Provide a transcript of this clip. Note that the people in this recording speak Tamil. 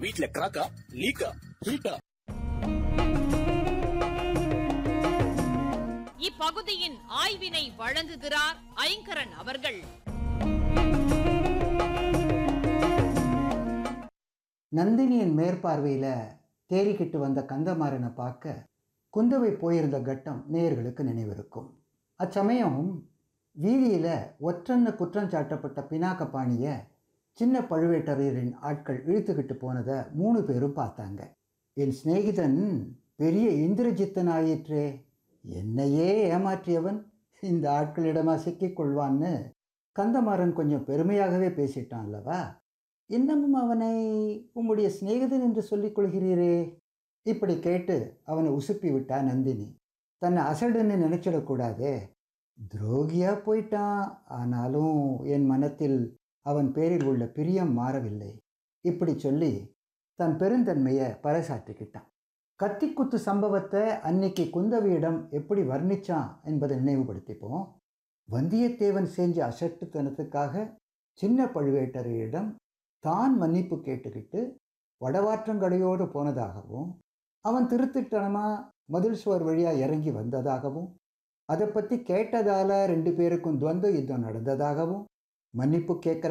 வீட்ல கிராக்கா லீக்கா ஹீட்டா இப்பகுதியின் ஆய்வினை வழங்குகிறார் ஐங்கரன் அவர்கள் நந்தினியின் மேற்பார்வையில் தேறிக்கிட்டு வந்த கந்தமாறனை பார்க்க குந்தவை போயிருந்த கட்டம் நேயர்களுக்கு நினைவிருக்கும் அச்சமயம் வீதியில் ஒற்றன்னு குற்றம் சாட்டப்பட்ட பினாக்கபாணியை சின்ன பழுவேட்டரையரின் ஆட்கள் இழுத்துக்கிட்டு போனதை மூணு பேரும் பார்த்தாங்க என் சிநேகிதன் பெரிய இந்திரஜித்தன் ஆயிற்றே என்னையே ஏமாற்றியவன் இந்த ஆட்களிடமா சிக்கிக் கொள்வான்னு கந்தமாறன் கொஞ்சம் பெருமையாகவே பேசிட்டான் அல்லவா இன்னமும் அவனை உம்முடைய சிநேகிதன் என்று சொல்லிக் கொள்கிறீரே இப்படி கேட்டு அவனை உசுப்பி விட்டா நந்தினி தன்னை அசடுன்னு நினைச்சிடக்கூடாதே துரோகியா போயிட்டான் ஆனாலும் என் மனத்தில் அவன் பேரில் உள்ள பிரியம் மாறவில்லை இப்படி சொல்லி தன் பெருந்தன்மையை பறைசாற்றிக்கிட்டான் கத்திக்குத்து சம்பவத்தை அன்னைக்கு குந்தவியிடம் எப்படி வர்ணிச்சான் என்பதை நினைவுபடுத்திப்போம் வந்தியத்தேவன் செஞ்ச அசட்டுத்தனத்துக்காக சின்ன பழுவேட்டரையரிடம் தான் மன்னிப்பு கேட்டுக்கிட்டு வடவாற்றங்கடையோடு போனதாகவும் அவன் திருத்திட்டனமா மதில் சுவர் வழியாக இறங்கி வந்ததாகவும் அதை பற்றி கேட்டதால ரெண்டு பேருக்கும் துவந்த யுத்தம் நடந்ததாகவும் மன்னிப்பு கேட்குற